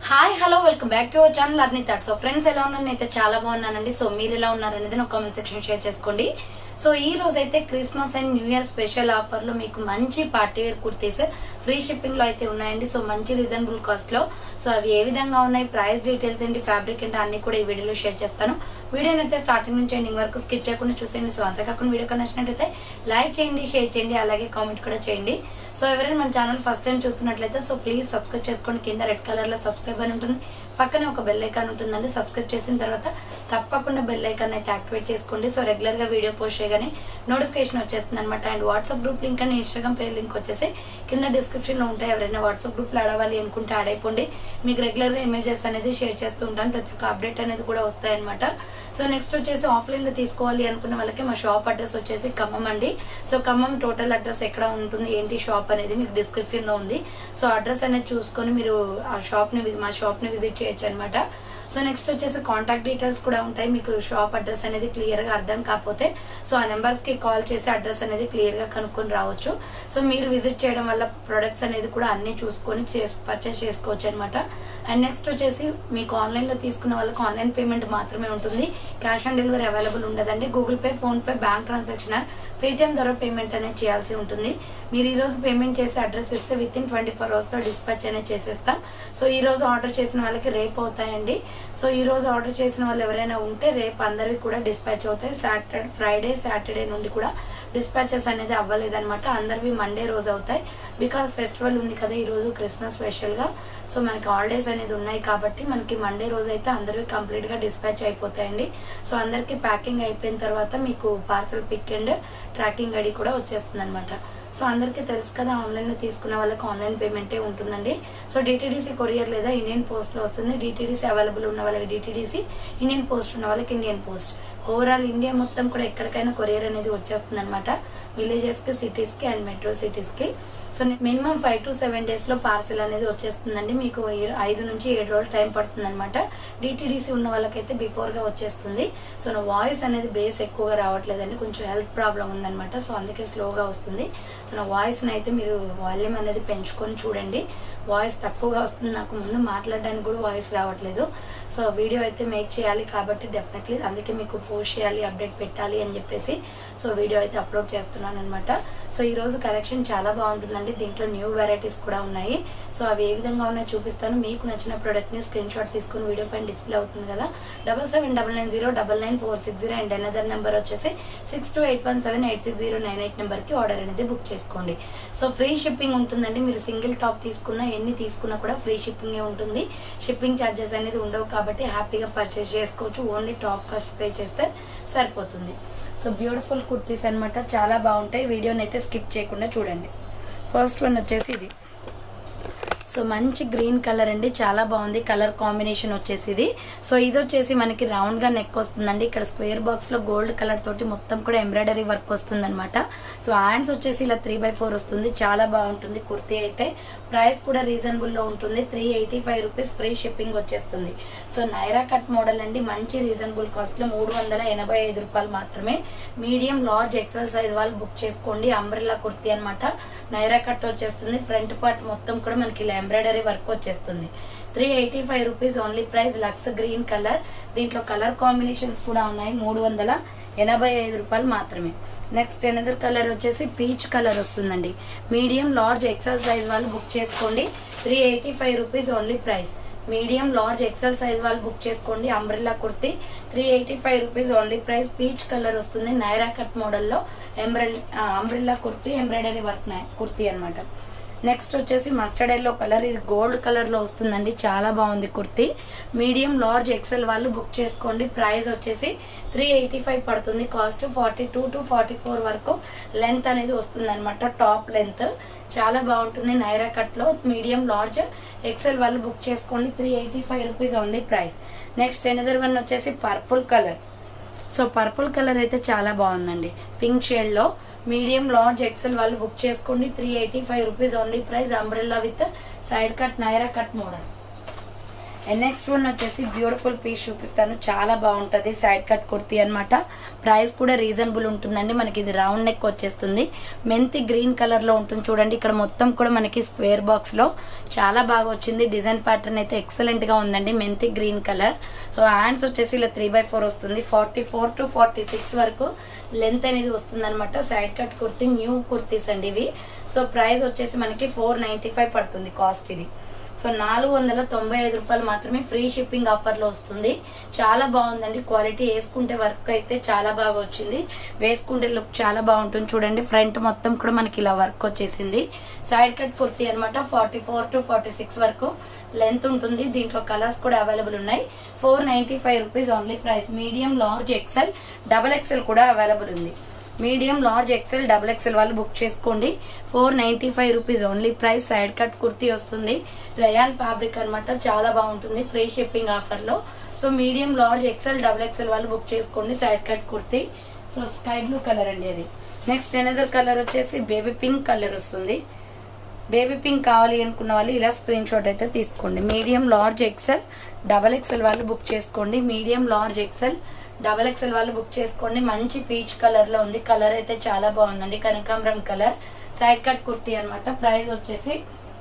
hi hello welcome back to our channel అర్నీ thought so friends ఎలా ఉన్నారు నేనైతే చాలా బాగున్నానండి సో మీరు ఎలా ఉన్నారనేది నాకు కామెంట్ సెక్షన్ షేర్ చేసుకోండి సో ఈ రోజు అయితే Christmas and new year special offer లో మీకు మంచి party wear kurtis free shipping లో అయితే ఉన్నాయండి సో మంచి రీజనబుల్ కాస్ట్ లో సో అవి ఏ విధంగా ఉన్నాయి ప్రైస్ డీటెయిల్స్ ఏంటి ఫ్యాబ్రిక్ ఏంటి అన్ని కూడా ఈ వీడియోలో షేర్ చేస్తాను వీడియోని అయితే స్టార్టింగ్ నుంచి ఎండింగ్ వరకు స్కిప్ చేయకుండా చూసేయండి సో అంతేకాకుండా వీడియో నచ్చినట్లయితే లైక్ చేయండి షేర్ చేయండి అలాగే కామెంట్ కూడా చేయండి సో ఎవరైనా మన ఛానల్ ఫస్ట్ టైం చూస్తున్నట్లయితే సో ప్లీజ్ సబ్స్క్రైబ్ చేసుకోండి కింద రెడ్ కలర్ లో సబ్స్క్రైబ్ అని ఉంటుంది పక్కనే ఒక బెల్ ఐకాన్ ఉంటుందండి సబ్స్క్రైబ్ చేసిన తర్వాత తప్పకుండా బెల్ ఐకాన్ అయితే యాక్టివేట్ చేసుకోండి సో రెగ్యులర్ గా వీడియో పోస్ట్ చేయగానే నోటిఫికేషన్ వచ్చేస్తుంది అనమాట and WhatsApp group link and Instagram page link వచ్చేసి కింద డిస్క్రిప్షన్ లో ఉంటాయి ఎవరైనా వాట్సాప్ గ్రూప్ లో అడవాలి అనుకుంటే యాడ్ అయిపోండి మీకు రెగ్యులర్ గా ఇమేజెస్ అనేది షేర్ చేస్తూ ఉంటాను ప్రతి ఒక్క అప్డేట్ అనేది కూడా వస్తాయి అనమాట సో నెక్స్ట్ వచ్చేసి ఆఫ్లైన్ లో తీసుకోవాలి అనుకున్న వాళ్ళకి మా షాప్ అడ్రస్ వచ్చేసి ఖమ్మం అండి సో ఖమ్మం టోటల్ అడ్రస్ ఎక్కడ ఉంటుంది ఏంటి షాప్ అనేది మీకు డిస్క్రిప్షన్ లో ఉంది సో అడ్రస్ అనేది చూసుకొని మీరు ఆ షాప్ ని విజి- మా షాప్ ని విజిట్ చేయొచ్చు అనమాట సో నెక్స్ట్ వచ్చేసి కాంటాక్ట్ డీటెయిల్స్ కూడా ఉంటాయి మీకు షాప్ అడ్రస్ అనేది క్లియర్ గా అర్థం కాకపోతే సో ఆ నెంబర్స్ కి కాల్ చేసి అడ్రస్ అనేది క్లియర్ గా కనుక్కొని రావచ్చు సో మీరు విజిట్ చేయడం వల్ల ప్రొడక్ట్స్ అనేది కూడా అన్ని చూసుకొని పర్చేస్ చేసుకోవచ్చు అనమాట అండ్ నెక్స్ట్ వచ్చేసి మీకు ఆన్లైన్ లో తీసుకున్న వాళ్ళకి ఆన్లైన్ పేమెంట్ మాత్రమే ఉంటుంది క్యాష్ ఆన్ డెలివరీ అవైలబుల్ ఉండదండి Google Pay PhonePe bank transaction Paytm ద్వారా పేమెంట్ అనేది చేయాల్సి ఉంటుంది మీరు ఈ రోజు పేమెంట్ చేసి అడ్రస్ ఇస్తే within twenty four hours లో డిస్పాచ్ అనేది చేసేస్తాం సో ఈ రోజు ఆర్డర్ చేసిన వాళ్ళకి రేపు అవుతాయండి సో ఈ రోజు ఆర్డర్ చేసిన వాళ్ళు ఎవరైనా ఉంటే రేపు అందరికి కూడా డిస్పాచ్ అవుతాయి సాటర్డే ఫ్రైడే సాటర్డే నుండి కూడా డిస్పాచెస్ అనేది అవ్వలేదన్నమాట అందరివి మండే రోజు అవుతాయి బికాస్ ఫెస్టివల్ ఉంది కదా ఈ రోజు క్రిస్మస్ స్పెషల్ గా సో మనకి హాలిడేస్ అనేది ఉన్నాయి కాబట్టి మనకి మండే రోజు అయితే అందరివి కంప్లీట్ గా డిస్పాచ్ అయిపోతాయండి సో అందరికి ప్యాకింగ్ అయిపోయిన తర్వాత మీకు parcel pick and tracking ID కూడా వచ్చేస్తుంది అనమాట సో అందరికీ తెలుసు కదా ఆన్లైన్ లో తీసుకున్న వాళ్ళకి ఆన్లైన్ పేమెంటే ఉంటుందండి సో డిటిడిసి కొరియర్ లేదా ఇండియన్ పోస్ట్ లో వస్తుంది డిటిడిసి అవైలబుల్ ఉన్న వాళ్ళకి డిటిడిసి ఇండియన్ పోస్ట్ ఉన్న వాళ్ళకి ఇండియన్ పోస్ట్ ఓవరాల్ ఇండియా మొత్తం కూడా ఎక్కడికైనా కొరియర్ అనేది వచ్చేస్తుంది అనమాట విలేజెస్ కి సిటీస్ కి అండ్ మెట్రో సిటీస్ కి so minimum five to seven days లో పార్సిల్ అనేది వచ్చేస్తుందండి మీకు ఈ- ఐదు నుంచి ఏడు రోజులు టైం పడుతుంది అనమాట డిటిడిసి ఉన్న వాళ్ళకైతే బిఫోర్ గా వచ్చేస్తుంది సో నా వాయిస్ అనేది బేస్ ఎక్కువగా రావట్లేదండి కొంచెం హెల్త్ ప్రాబ్లం ఉందన్నమాట సో అందుకే స్లోగా వస్తుంది సో నా వాయిస్ అయితే మీరు వాల్యూమ్ అనేది పెంచుకొని చూడండి వాయిస్ తక్కువగా వస్తుంది నాకు ముందు మాట్లాడడానికి కూడా వాయిస్ రావట్లేదు సో వీడియో అయితే మేక్ చేయాలి కాబట్టి డెఫినెట్లీ అందుకే మీకు పోస్ట్ చేయాలి అప్డేట్ పెట్టాలి అని చెప్పేసి సో వీడియో అయితే అప్లోడ్ చేస్తున్నాను అనమాట సో ఈ రోజు కలెక్షన్ చాలా బాగుంటుందండి దీంట్లో న్యూ వెరైటీస్ కూడా ఉన్నాయి సో అవి ఏ విధంగా ఉన్నాయో చూపిస్తాను మీకు నచ్చిన ప్రోడక్ట్ ని స్క్రీన్ షాట్ తీసుకుని వీడియో పైన డిస్ప్లే అవుతుంది కదా double seven double nine zero double nine four six zero and another number వచ్చేసి six two eight one seven eight six zero nine eight number కి ఆర్డర్ అనేది బుక్ చేసుకోండి so free shipping ఉంటుందండి మీరు single top తీసుకున్నా ఎన్ని తీసుకున్నా కూడా ఫ్రీ షిప్పింగ్ ఉంటుంది షిప్పింగ్ ఛార్జెస్ అనేది ఉండవు కాబట్టి హ్యాపీగా పర్చేస్ చేసుకోవచ్చు ఓన్లీ టాప్ కాస్ట్ పే చేస్తే సరిపోతుంది సో బ్యూటిఫుల్ కుర్తీస్ అన్నమాట చాలా బాగుంటాయి వీడియోని అయితే స్కిప్ చేయకుండా చూడండి ఫస్ట్ వన్ వచ్చేసి ఇది సో మంచి గ్రీన్ కలర్ అండి చాలా బాగుంది కలర్ కాంబినేషన్ వచ్చేసి ఇది సో ఇది వచ్చేసి మనకి రౌండ్ గా నెక్ వస్తుందండి ఇక్కడ స్క్వేర్ బాక్స్ లో గోల్డ్ కలర్ తోటి మొత్తం కూడా ఎంబ్రాయిడరీ వర్క్ వస్తుంది అనమాట సో హ్యాండ్స్ వచ్చేసి ఇలా త్రీ బై ఫోర్ వస్తుంది చాలా బాగుంటుంది కుర్తీ అయితే ప్రైస్ కూడా రీజనబుల్ లో ఉంటుంది three eighty five rupees free shipping వచ్చేస్తుంది సో నైరా కట్ మోడల్ అండి మంచి రీజనబుల్ కాస్ట్ లో మూడు వందల ఎనభై ఐదు రూపాయలు మాత్రమే మీడియం లార్జ్ ఎక్సెల్ సైజ్ వాళ్ళు బుక్ చేసుకోండి అంబ్రెల్లా కుర్తీ అన్నమాట నైరా కట్ వచ్చేస్తుంది ఫ్రంట్ పార్ట్ మొత్తం కూడా మనకి ఇలా ఎంబ్రాయిడరీ వర్క్ వచ్చేస్తుంది three eighty five rupees only price Lux green colour దీంట్లో కలర్ కాంబినేషన్స్ కూడా ఉన్నాయి మూడు వందల ఎనభై ఐదు రూపాయలు మాత్రమే నెక్స్ట్ ఎనదర్ కలర్ వచ్చేసి పీచ్ కలర్ వస్తుందండి మీడియం లార్జ్ ఎక్సెల్ సైజ్ వాళ్ళు బుక్ చేసుకోండి three eighty five rupees only price medium large XL size వాళ్ళు బుక్ చేసుకోండి umbrella kurti three eighty five rupees only price peach colour వస్తుంది నైరా కట్ మోడల్లో ఎంబ్రెల్ umbrella kurti embroidery work kurti అన్నమాట next వచ్చేసి మస్టర్డ్ ఎల్లో కలర్ ఇది గోల్డ్ కలర్ లో వస్తుందండి చాలా బాగుంది కుర్తి మీడియం లార్జ్ ఎక్సెల్ వాళ్ళు బుక్ చేసుకోండి ప్రైస్ వచ్చేసి త్రీ ఎయిటీ ఫైవ్ పడుతుంది cost forty two to forty four వరకు లెంత్ అనేది వస్తుంది అనమాట టాప్ లెంత్ చాలా బాగుంటుంది నైరా కట్ లో మీడియం లార్జ్ ఎక్సెల్ వాళ్ళు బుక్ చేసుకోండి three eighty five rupees only price next another one వచ్చేసి purple colour so purple colour అయితే చాలా బాగుందండి పింక్ షేడ్ లో మీడియం లార్జ్ ఎక్సెల్ వాళ్ళు బుక్ చేసుకోండి three eighty five rupees only price umbrella with side cut Naira cut model and next one వచ్చేసి beautiful piece చూపిస్తాను చాలా బాగుంటది సైడ్ కట్ కుర్తీ అన్నమాట ప్రైస్ కూడా రీజనబుల్ ఉంటుందండి మనకి ఇది రౌండ్ నెక్ వచ్చేస్తుంది మెంతి గ్రీన్ కలర్ లో ఉంటుంది చూడండి ఇక్కడ మొత్తం కూడా మనకి స్క్వేర్ బాక్స్ లో చాలా బాగా వచ్చింది డిజైన్ ప్యాటర్న్ అయితే ఎక్సలెంట్ గా ఉందండి మెంతి గ్రీన్ కలర్ సో హ్యాండ్స్ వచ్చేసి ఇలా త్రీ బై ఫోర్ వస్తుంది forty four to forty six వరకు లెంత్ అనేది వస్తుంది అనమాట side cut kurti new kurtis అండి ఇవి సో ప్రైస్ వచ్చేసి మనకి ఫోర్ నైన్టీ ఫైవ్ పడుతుంది కాస్ట్ ఇది సో నాలుగు వందల తొంభై ఐదు రూపాయలు మాత్రమే ఫ్రీ షిప్పింగ్ ఆఫర్ లో వస్తుంది చాలా బాగుందండి క్వాలిటీ వేసుకుంటే వర్క్ అయితే చాలా బాగా వచ్చింది వేసుకుంటే లుక్ చాలా బాగుంటుంది చూడండి ఫ్రంట్ మొత్తం కూడా మనకి ఇలా వర్క్ వచ్చేసింది సైడ్ కట్ కుర్తీ అనమాట forty four to forty six వరకు లెంత్ ఉంటుంది దీంట్లో కలర్స్ కూడా అవైలబుల్ ఉన్నాయి four ninety five rupees only price medium large XL double XL కూడా అవైలబుల్ ఉంది medium large XL double XL వాళ్ళు బుక్ చేసుకోండి four ninety five rupees only price side cut kurti వస్తుంది రయాన్ ఫ్యాబ్రిక్ అన్నమాట చాలా బాగుంటుంది ఫ్రీ షిప్పింగ్ ఆఫర్ లో so medium large XL double XL వాళ్ళు బుక్ చేసుకోండి side cut kurti so sky blue colour అండి అది నెక్స్ట్ ఎనదర్ కలర్ వచ్చేసి బేబీ పింక్ కలర్ వస్తుంది బేబీ పింక్ కావాలి అనుకున్న వాళ్ళు ఇలా స్క్రీన్ షాట్ అయితే తీసుకోండి medium large XL double XL వాళ్ళు బుక్ చేసుకోండి medium large XL double XL వాళ్ళు బుక్ చేసుకోండి మంచి పీచ్ కలర్ లో ఉంది కలర్ అయితే చాలా బాగుందండి కనకాంబరం కలర్ సైడ్ కట్ కుర్తీ అన్నమాట ప్రైస్ వచ్చేసి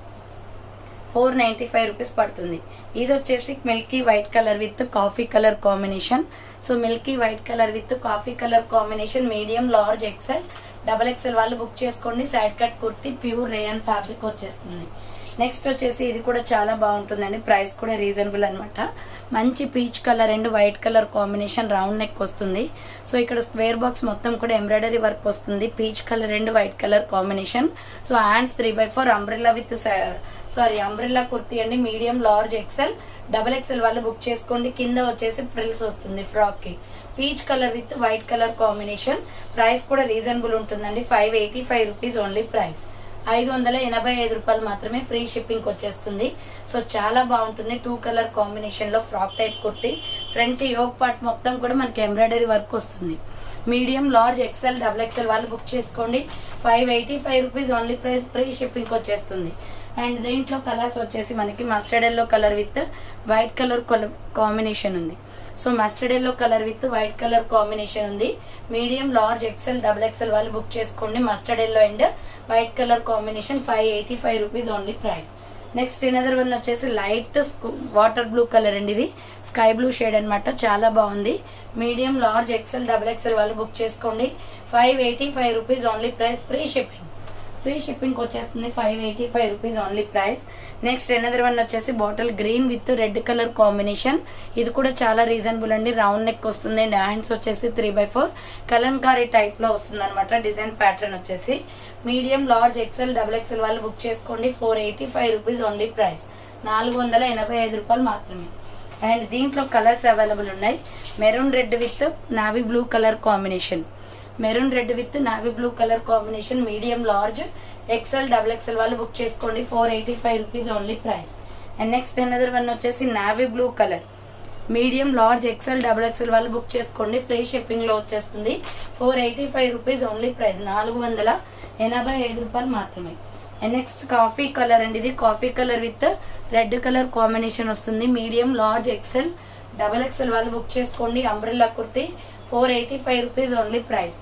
ఫోర్ నైన్టీ ఫైవ్ రూపీస్ పడుతుంది ఇది వచ్చేసి milky white colour with coffee colour combination so milky white colour with coffee colour combination medium large XL double XL వాళ్ళు బుక్ చేసుకోండి side cut kurti pure rayon fabric వచ్చేస్తుంది next వచ్చేసి ఇది కూడా చాలా బాగుంటుందండి ప్రైస్ కూడా రీజనబుల్ అనమాట మంచి peach colour and white colour combination round neck వస్తుంది సో ఇక్కడ స్క్వేర్ బాక్స్ మొత్తం కూడా ఎంబ్రాయిడరీ వర్క్ వస్తుంది peach colour and white colour combination so hands three by four umbrella with sorry umbrella kurti అండి medium large XL double XL వాళ్ళు book చేసుకోండి కింద వచ్చేసి ఫ్రిల్స్ వస్తుంది ఫ్రాక్ కి peach colour with white colour combination price కూడా reasonable ఉంటుందండి five eighty five rupees only price ఐదు వందల ఎనభై ఐదు రూపాయలు మాత్రమే ఫ్రీ షిప్పింగ్ వచ్చేస్తుంది సో చాలా బాగుంటుంది టూ కలర్ కాంబినేషన్ లో frock type kurti front yoke part మొత్తం కూడా మనకి ఎంబ్రాయిడరీ వర్క్ వస్తుంది medium large XL double XL వాళ్ళు బుక్ చేసుకోండి five eighty five rupees only price free shipping వచ్చేస్తుంది అండ్ దీంట్లో కలర్స్ వచ్చేసి మనకి mustard yellow colour with white colour combination ఉంది so mustard yellow colour with white colour combination ఉంది medium large XL double XL వాళ్ళు book చేసుకోండి mustard yellow and white colour combination five eighty five rupees only price next another one వచ్చేసి light water blue colour అండి ఇది sky blue shade అన్నమాట చాలా బాగుంది medium large XL double XL వాళ్ళు book చేసుకోండి five eighty five rupees only price free shipping free shipping వచ్చేస్తుంది five eighty five rupees only price next another one వచ్చేసి bottle green with red colour combination ఇది కూడా చాలా reasonable అండి round neck వస్తుంది and hands వచ్చేసి three by four Kalamkari type లో వస్తుంది అనమాట డిజైన్ ప్యాటర్న్ వచ్చేసి medium large XL double XL వాళ్ళు బుక్ చేసుకోండి four eighty five rupees only price నాలుగు వందల ఎనభై ఐదు రూపాయలు మాత్రమే అండ్ దీంట్లో కలర్స్ అవైలబుల్ ఉన్నాయి maroon red with navy blue colour combination maroon red with navy blue colour combination medium large XL double XL వాళ్ళు బుక్ చేసుకోండి four eighty five rupees only price and next another one వచ్చేసి navy blue colour medium large XL double XL వాళ్ళు book చేసుకోండి free shipping లో వచ్చేస్తుంది four eighty five rupees only price నాలుగు వందల ఎనభై ఐదు రూపాయలు మాత్రమే అండ్ నెక్స్ట్ కాఫీ కలర్ అండి ఇది coffee colour with red colour combination వస్తుంది medium large XL double XL వాళ్ళు బుక్ చేసుకోండి umbrella kurti four eighty five rupees only price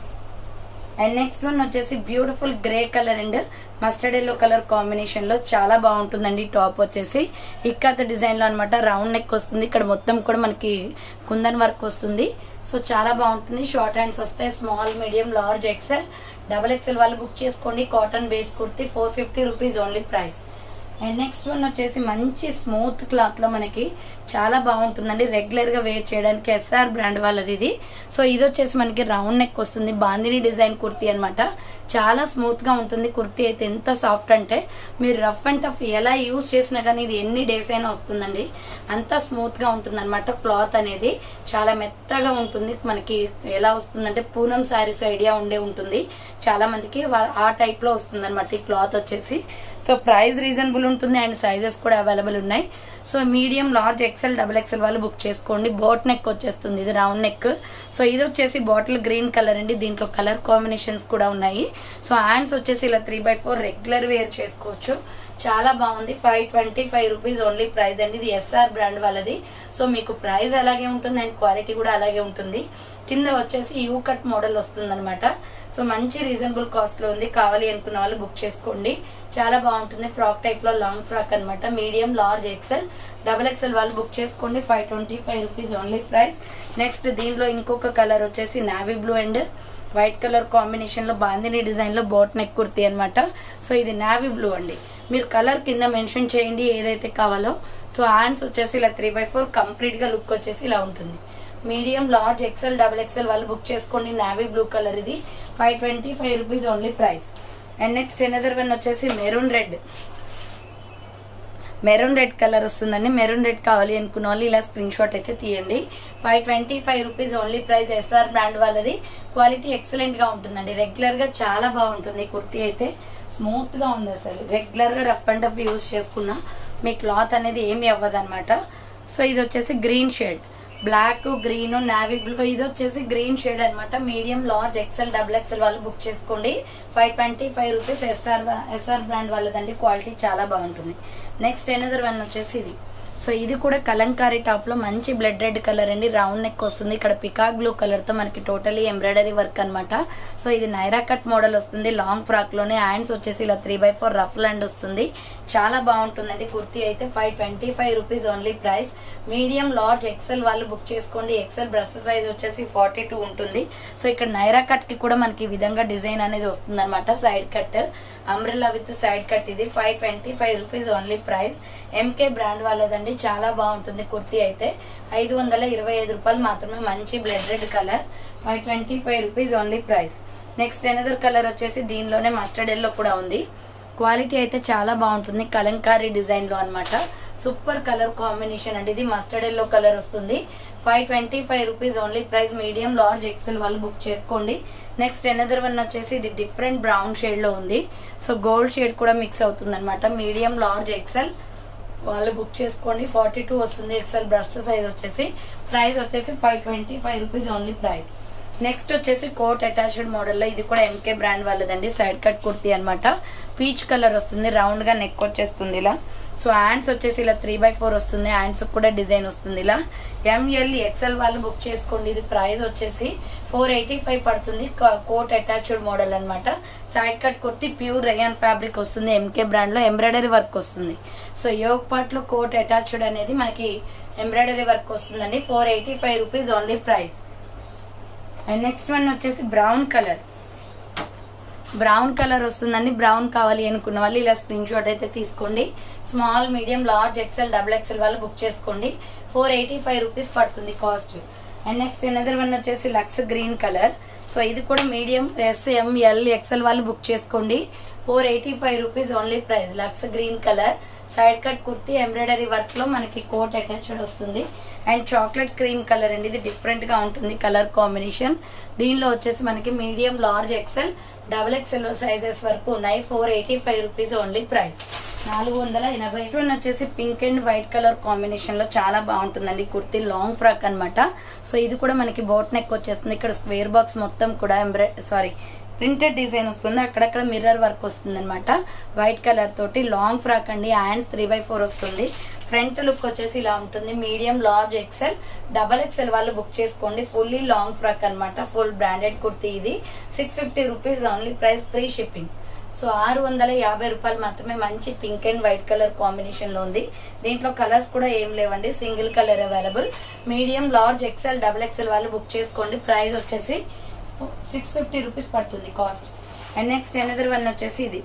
and next one వచ్చేసి beautiful grey colour and mustard yellow colour combination లో చాలా బాగుంటుందండి top వచ్చేసి ఇక్కత design లో అనమాట రౌండ్ నెక్ వస్తుంది ఇక్కడ మొత్తం కూడా మనకి కుందన్ వర్క్ వస్తుంది సో చాలా బాగుంటుంది షార్ట్ హ్యాండ్స్ వస్తాయి small medium large XL double XL వాళ్ళు బుక్ చేసుకోండి cotton base kurti four fifty rupees only price and next one వచ్చేసి మంచి స్మూత్ క్లాత్ లో మనకి చాలా బాగుంటుందండి రెగ్యులర్ గా వేర్ చేయడానికి ఎస్ఆర్ బ్రాండ్ వాళ్ళది ఇది సో ఇది వచ్చేసి మనకి రౌండ్ నెక్ వస్తుంది బాందిని డిజైన్ కుర్తీ అన్నమాట చాలా స్మూత్ గా ఉంటుంది కుర్తీ అయితే ఎంత సాఫ్ట్ అంటే మీరు రఫ్ అండ్ టఫ్ ఎలా యూజ్ చేసినా కానీ ఇది ఎన్ని డేస్ అయినా వస్తుందండి అంత స్మూత్ గా ఉంటుంది అనమాట క్లాత్ అనేది చాలా మెత్తగా ఉంటుంది మనకి ఎలా వస్తుందంటే పూనం శారీస్ ఐడియా ఉండే ఉంటుంది చాలా మందికి వా- ఆ టైప్ లో వస్తుంది అనమాట ఈ క్లాత్ వచ్చేసి సో ప్రైస్ రీజనబుల్ ఉంటుంది అండ్ సైజెస్ కూడా అవైలబుల్ ఉన్నాయి so medium large XL double XL వాళ్ళు బుక్ చేసుకోండి బోట్ నెక్ వచ్చేస్తుంది ఇది రౌండ్ నెక్ సో ఇది వచ్చేసి బాటిల్ గ్రీన్ కలర్ అండి దీంట్లో కలర్ కాంబినేషన్స్ కూడా ఉన్నాయి సో హ్యాండ్స్ వచ్చేసి ఇలా three by four regular wear చేసుకోవచ్చు చాలా బాగుంది five twenty five rupees only price అండి ఇది ఎస్ఆర్ బ్రాండ్ వాళ్ళది సో మీకు ప్రైస్ అలాగే ఉంటుంది అండ్ క్వాలిటీ కూడా అలాగే ఉంటుంది కింద వచ్చేసి యూ కట్ మోడల్ వస్తుంది అనమాట సో మంచి రీజనబుల్ కాస్ట్ లో ఉంది కావాలి అనుకున్న వాళ్ళు బుక్ చేసుకోండి చాలా బాగుంటుంది ఫ్రాక్ టైప్ లో లాంగ్ ఫ్రాక్ అన్నమాట medium large XL double XL వాళ్ళు బుక్ చేసుకోండి five twenty five rupees only price next దీనిలో ఇంకొక కలర్ వచ్చేసి navy blue and white colour combination లో బాందిని డిజైన్ లో బోట్ నెక్ కుర్తీ అనమాట సో ఇది నావీ బ్లూ అండి మీరు కలర్ కింద మెన్షన్ చేయండి ఏదైతే కావాలో సో హ్యాండ్స్ వచ్చేసి ఇలా త్రీ బై ఫోర్ కంప్లీట్ గా లుక్ వచ్చేసి ఇలా ఉంటుంది medium large XL double XL వాళ్ళు బుక్ చేసుకోండి నావీ బ్లూ కలర్ ఇది five twenty five rupees only price and next another one వచ్చేసి maroon red maroon red colour వస్తుందండి మెరూన్ రెడ్ కావాలి అనుకున్న వాళ్ళు ఇలా స్క్రీన్ షాట్ అయితే తీయండి five twenty five rupees only price SR brand వాళ్ళది క్వాలిటీ ఎక్సలెంట్ గా ఉంటుందండి రెగ్యులర్ గా చాలా బాగుంటుంది ఈ కుర్తీ అయితే స్మూత్ గా ఉంది అసలు రెగ్యులర్ గా రఫ్ అండ్ టఫ్ యూజ్ చేసుకున్నా మీ క్లాత్ అనేది ఏమి అవ్వదు సో ఇది వచ్చేసి green shade black green navy blue so ఇది వచ్చేసి గ్రీన్ షేడ్ అన్నమాట medium large XL double XL వాళ్ళు బుక్ చేసుకోండి five twenty five rupees SR SR brand వాళ్ళదండి క్వాలిటీ చాలా బాగుంటుంది నెక్స్ట్ ఎనదర్ వన్ వచ్చేసి ఇది సో ఇది కూడా కలంకారీ టాప్ లో మంచి బ్లడ్ రెడ్ కలర్ అండి రౌండ్ నెక్ వస్తుంది ఇక్కడ పికాక్ బ్లూ కలర్ తో మనకి టోటలీ ఎంబ్రాయిడరీ వర్క్ అన్నమాట సో ఇది నైరా కట్ మోడల్ వస్తుంది లాంగ్ ఫ్రాక్ లోనే హ్యాండ్స్ వచ్చేసి ఇలా three by four rough land వస్తుంది చాలా బాగుంటుందండి కుర్తీ అయితే five twenty five rupees only price medium large XL వాళ్ళు బుక్ చేసుకోండి ఎక్సెల్ బ్రష్ సైజ్ వచ్చేసి ఫార్టీ టూ ఉంటుంది సో ఇక్కడ నైరా కట్ కి కూడా మనకి ఈ విధంగా డిజైన్ అనేది వస్తుంది అనమాట side cut umbrella with side cut ఇది five twenty five rupees only price MK brand వాళ్ళదండి చాలా బాగుంటుంది కుర్తీ అయితే ఐదు వందల ఇరవై ఐదు రూపాయలు మాత్రమే మంచి blood red colour five twenty five rupees only price next another colour వచ్చేసి దీనిలోనే మస్టర్డ్ ఎల్లో కూడా ఉంది క్వాలిటీ అయితే చాలా బాగుంటుంది కలంకారీ డిజైన్ లో అన్నమాట సూపర్ కలర్ కాంబినేషన్ అండి ఇది మస్టర్డ్ ఎల్లో కలర్ వస్తుంది five twenty five rupees only price medium large XL వాళ్ళు బుక్ చేసుకోండి నెక్స్ట్ ఎనదర్ వన్ వచ్చేసి ఇది డిఫరెంట్ బ్రౌన్ షేడ్ లో ఉంది సో గోల్డ్ షేడ్ కూడా మిక్స్ అవుతుంది అనమాట మీడియం లార్జ్ ఎక్సెల్ వాళ్ళు బుక్ చేసుకోండి ఫార్టీ టూ వస్తుంది ఎక్సెల్ బ్రష్ సైజ్ వచ్చేసి ప్రైస్ వచ్చేసి five twenty five rupees only price next వచ్చేసి కోట్ అటాచ్డ్ మోడల్ లో ఇది కూడా ఎంకే బ్రాండ్ వాళ్ళదండి సైడ్ కట్ కుర్తీ అన్నమాట పీచ్ కలర్ వస్తుంది రౌండ్ గా నెక్ వచ్చేస్తుంది ఇలా సో హ్యాండ్స్ వచ్చేసి ఇలా త్రీ బై ఫోర్ వస్తుంది హ్యాండ్స్ కూడా డిజైన్ వస్తుంది ఇలా ఎంఎల్ ఎక్సెల్ వాళ్ళు బుక్ చేసుకోండి ఇది ప్రైస్ వచ్చేసి ఫోర్ ఎయిటీ ఫైవ్ పడుతుంది కోట్ అటాచ్డ్ మోడల్ అన్నమాట side cut kurti pure rayon fabric వస్తుంది ఎంకే బ్రాండ్ లో ఎంబ్రాయిడరీ వర్క్ వస్తుంది సో యోగ్ పార్ట్ లో కోట్ అటాచ్డ్ అనేది మనకి ఎంబ్రాయిడరీ వర్క్ వస్తుందండి four eighty five rupees only price and next one వచ్చేసి బ్రౌన్ కలర్ బ్రౌన్ కలర్ వస్తుందండి బ్రౌన్ కావాలి అనుకున్న వాళ్ళు ఇలా స్క్రీన్ షాట్ అయితే తీసుకోండి small medium large XL double XL వాళ్ళు బుక్ చేసుకోండి ఫోర్ ఎయిటీ ఫైవ్ రూపీస్ పడుతుంది cost and next another one వచ్చేసి లక్స్ గ్రీన్ కలర్ సో ఇది కూడా medium S M L XL వాళ్ళు బుక్ చేసుకోండి four eighty five rupees only price Lux green colour side cut kurti embroidery work లో మనకి coat attached వస్తుంది and chocolate cream colour అండి ఇది డిఫరెంట్ గా ఉంటుంది కలర్ కాంబినేషన్ దీనిలో వచ్చేసి మనకి medium large XL double XL sizes వరకు ఉన్నాయి four eighty five rupees only price నాలుగు వందల ఎనభై నెక్స్ట్ వన్ వచ్చేసి pink and white colour combination లో చాలా బాగుంటుందండి కుర్తీ లాంగ్ ఫ్రాక్ అన్నమాట సో ఇది కూడా మనకి బోట్ నెక్ వచ్చేస్తుంది ఇక్కడ స్క్వేర్ బాక్స్ మొత్తం కూడా ఎంబ్రాయిడ్ సారీ ప్రింటెడ్ డిజైన్ వస్తుంది అక్కడక్కడ మిర్రర్ వర్క్ వస్తుంది అనమాట వైట్ కలర్ తోటి లాంగ్ ఫ్రాక్ అండి హ్యాండ్స్ త్రీ బై ఫోర్ వస్తుంది ఫ్రంట్ లుక్ వచ్చేసి ఇలా ఉంటుంది medium large XL double XL వాళ్ళు బుక్ చేసుకోండి ఫుల్లీ లాంగ్ ఫ్రాక్ అన్నమాట ఫుల్ బ్రాండెడ్ కుర్తీ ఇది six fifty rupees only price free shipping so ఆరు వందల యాభై రూపాయలు మాత్రమే మంచి pink and white colour combination లో ఉంది దీంట్లో కలర్స్ కూడా ఏం లేవండి single colour available medium large XL double XL వాళ్ళు బుక్ చేసుకోండి ప్రైస్ వచ్చేసి సిక్స్ ఫిఫ్టీ రూపీస్ పడుతుంది cost and next another one వచ్చేసి ఇది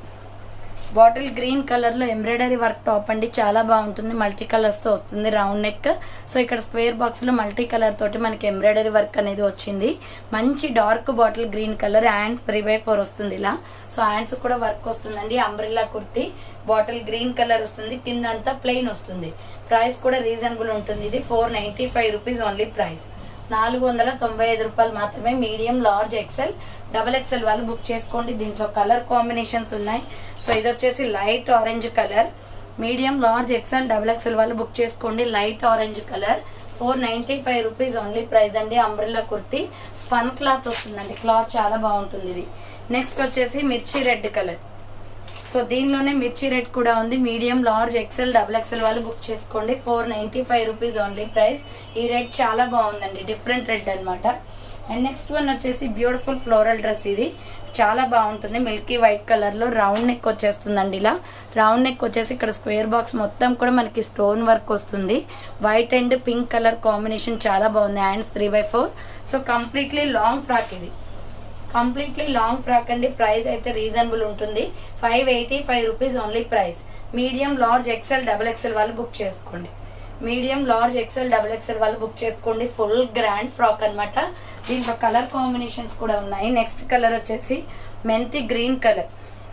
బాటిల్ గ్రీన్ కలర్ లో ఎంబ్రాయిడరీ వర్క్ టాప్ అండి చాలా బాగుంటుంది మల్టీ కలర్స్ తో వస్తుంది రౌండ్ నెక్ సో ఇక్కడ స్క్వేర్ బాక్స్ లో మల్టీ కలర్ తోటి మనకి ఎంబ్రాయిడరీ వర్క్ అనేది వచ్చింది మంచి dark bottle green colour hands three by four వస్తుంది ఇలా సో హ్యాండ్స్ కూడా వర్క్ వస్తుందండి umbrella kurti bottle green colour వస్తుంది కింద అంతా ప్లెయిన్ వస్తుంది ప్రైస్ కూడా రీజనబుల్ ఉంటుంది ఇది four ninety five rupees only price నాలుగు వందల తొంభై ఐదు రూపాయలు మాత్రమే medium large XL double XL వాళ్ళు బుక్ చేసుకోండి దీంట్లో కలర్ కాంబినేషన్స్ ఉన్నాయి సో ఇది వచ్చేసి light orange colour medium large XL double XL వాళ్ళు బుక్ చేసుకోండి light orange colour four ninety five rupees only price అండి అంబ్రిల్లా కుర్తి స్పన్ క్లాత్ వస్తుందండి క్లాత్ చాలా బాగుంటుంది ఇది నెక్స్ట్ వచ్చేసి మిర్చి రెడ్ కలర్ సో దీనిలోనే మిర్చి రేట్ కూడా ఉంది medium large XL double XL వాళ్ళు బుక్ చేసుకోండి four ninety five rupees only price ఈ రేట్ చాలా బాగుందండి డిఫరెంట్ రేట్ అన్నమాట అండ్ నెక్స్ట్ వన్ వచ్చేసి బ్యూటిఫుల్ ఫ్లోరల్ డ్రెస్ ఇది చాలా బాగుంటుంది మిల్కీ వైట్ కలర్ లో రౌండ్ నెక్ వచ్చేస్తుందండి ఇలా రౌండ్ నెక్ వచ్చేసి ఇక్కడ స్క్వేర్ బాక్స్ మొత్తం కూడా మనకి స్టోన్ వర్క్ వస్తుంది white and pink colour combination చాలా బాగుంది hands three by four so completely long frock ఇది కంప్లీట్లీ లాంగ్ ఫ్రాక్ అండి ప్రైస్ అయితే రీజనబుల్ ఉంటుంది five eighty five rupees only price medium large XL double XL వాళ్ళు book చేసుకోండి medium large XL double XL వాళ్ళు book చేసుకోండి full grand frock అన్నమాట దీంట్లో కలర్ కాంబినేషన్స్ కూడా ఉన్నాయి నెక్స్ట్ కలర్ వచ్చేసి మెంతి green colour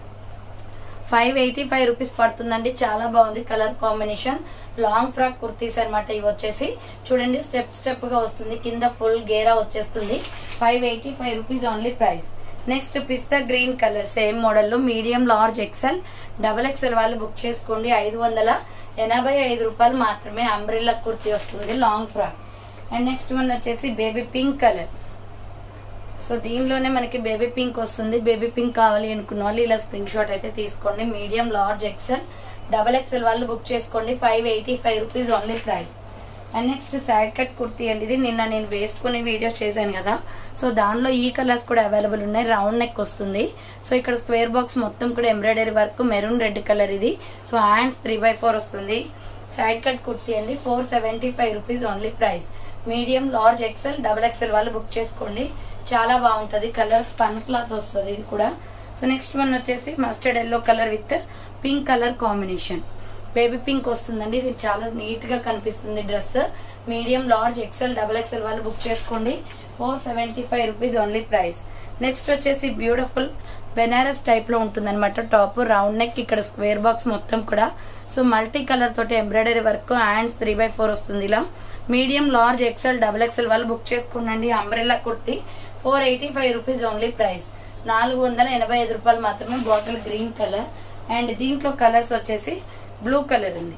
five eighty five rupees పడుతుందండి చాలా బాగుంది colour combination long frock kurtis అనమాట ఇవి వచ్చేసి చూడండి స్టెప్ స్టెప్ గా వస్తుంది కింద ఫుల్ గేరా వచ్చేస్తుంది five eighty five rupees only price next పిస్తా గ్రీన్ కలర్ సేమ్ మోడల్ లో medium large XL double XL వాళ్ళు బుక్ చేసుకోండి ఐదు వందల ఎనభై ఐదు రూపాయలు మాత్రమే అంబ్రిల్లా కుర్తీ వస్తుంది long frock and next one వచ్చేసి బేబీ పింక్ కలర్ సో దీనిలోనే మనకి బేబీ పింక్ వస్తుంది బేబీ పింక్ కావాలి అనుకున్న వాళ్ళు ఇలా స్క్రీన్ షాట్ అయితే తీసుకోండి medium large XL double XL వాళ్ళు బుక్ చేసుకోండి five eighty five rupees only price and next side cut kurti అండి ఇది నిన్న నేను వేసుకుని వీడియో చేశాను కదా సో దానిలో ఈ కలర్స్ కూడా అవైలబుల్ ఉన్నాయి రౌండ్ నెక్ వస్తుంది సో ఇక్కడ స్క్వేర్ బాక్స్ మొత్తం కూడా embroidery work maroon red colour ఇది so hands three by four వస్తుంది సైడ్ కట్ కుర్తీ అండి four seventy five rupees only price medium large XL double XL వాళ్ళు బుక్ చేసుకోండి చాలా బాగుంటది కలర్ స్పన్ క్లాత్ వస్తుంది ఇది కూడా సో నెక్స్ట్ వన్ వచ్చేసి mustard yellow colour with pink colour combination baby pink వస్తుందండి ఇది చాలా నీట్ గా కనిపిస్తుంది dress medium large XL double XL వాళ్ళు బుక్ చేసుకోండి four seventy five rupees only price next వచ్చేసి బ్యూటిఫుల్ బెనారస్ టైప్ లో ఉంటుంది అనమాట టాప్ రౌండ్ నెక్ ఇక్కడ స్క్వేర్ బాక్స్ మొత్తం కూడా సో మల్టీ కలర్ తోటి embroidery work hands three by four వస్తుంది ఇలా medium large XL double XL వాళ్ళు బుక్ చేసుకోండి umbrella kurti four eighty five rupees only price నాలుగు వందల ఎనభై ఐదు రూపాయలు మాత్రమే బాటిల్ గ్రీన్ కలర్ అండ్ దీంట్లో కలర్స్ వచ్చేసి బ్లూ కలర్ ఉంది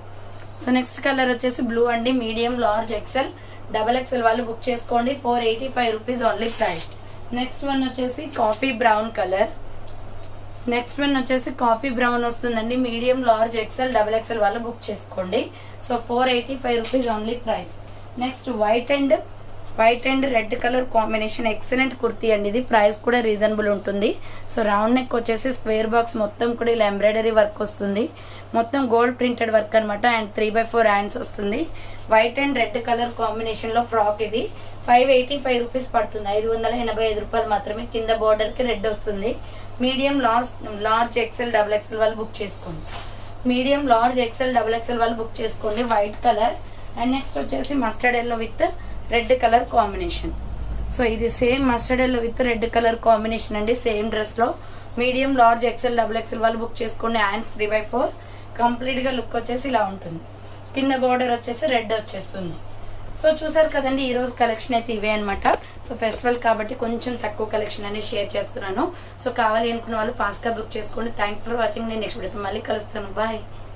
సో నెక్స్ట్ కలర్ వచ్చేసి బ్లూ అండి medium large XL double XL వాళ్ళు బుక్ చేసుకోండి four eighty five rupees only price next one వచ్చేసి coffee brown colour next one వచ్చేసి కాఫీ బ్రౌన్ వస్తుందండి medium large XL double XL వాళ్ళు book చేసుకోండి so four eighty five rupees only price next white and white and red colour combination excellent kurti అండి ఇది price కూడా reasonable ఉంటుంది so round neck వచ్చేసి square box మొత్తం కూడా ఇలా ఎంబ్రాయిడరీ వర్క్ వస్తుంది మొత్తం గోల్డ్ ప్రింటెడ్ వర్క్ అనమాట and three by four hands వస్తుంది white and red colour combination లో ఫ్రాక్ ఇది ఫైవ్ ఎయిటీ ఫైవ్ రూపీస్ పడుతుంది ఐదు వందల ఎనభై ఐదు రూపాయలు మాత్రమే కింద బోర్డర్ కి రెడ్ వస్తుంది medium large large XL double XL వాళ్ళు బుక్ చేసుకోండి medium large XL double XL వాళ్ళు బుక్ చేసుకోండి వైట్ కలర్ అండ్ నెక్స్ట్ వచ్చేసి mustard yellow with red colour combination so ఇది same mustard yellow with red colour combination అండి same dress లో medium large XL double XL వాళ్ళు book చేసుకోండి hands three by four complete గా look వచ్చేసి ఇలా ఉంటుంది కింద బోర్డర్ వచ్చేసి రెడ్ వచ్చేస్తుంది సో చూసారు కదండి ఈ రోజు కలెక్షన్ అయితే ఇవే అనమాట సో ఫెస్టివల్ కాబట్టి కొంచెం తక్కువ కలెక్షన్ అనేది షేర్ చేస్తున్నాను సో కావాలి అనుకున్న వాళ్ళు ఫాస్ట్ గా బుక్ చేసుకోండి థ్యాంక్ ఫర్ వాచింగ్ నేను నెక్స్ట్ వీడియోతో మళ్ళీ కలుస్తాను బాయ్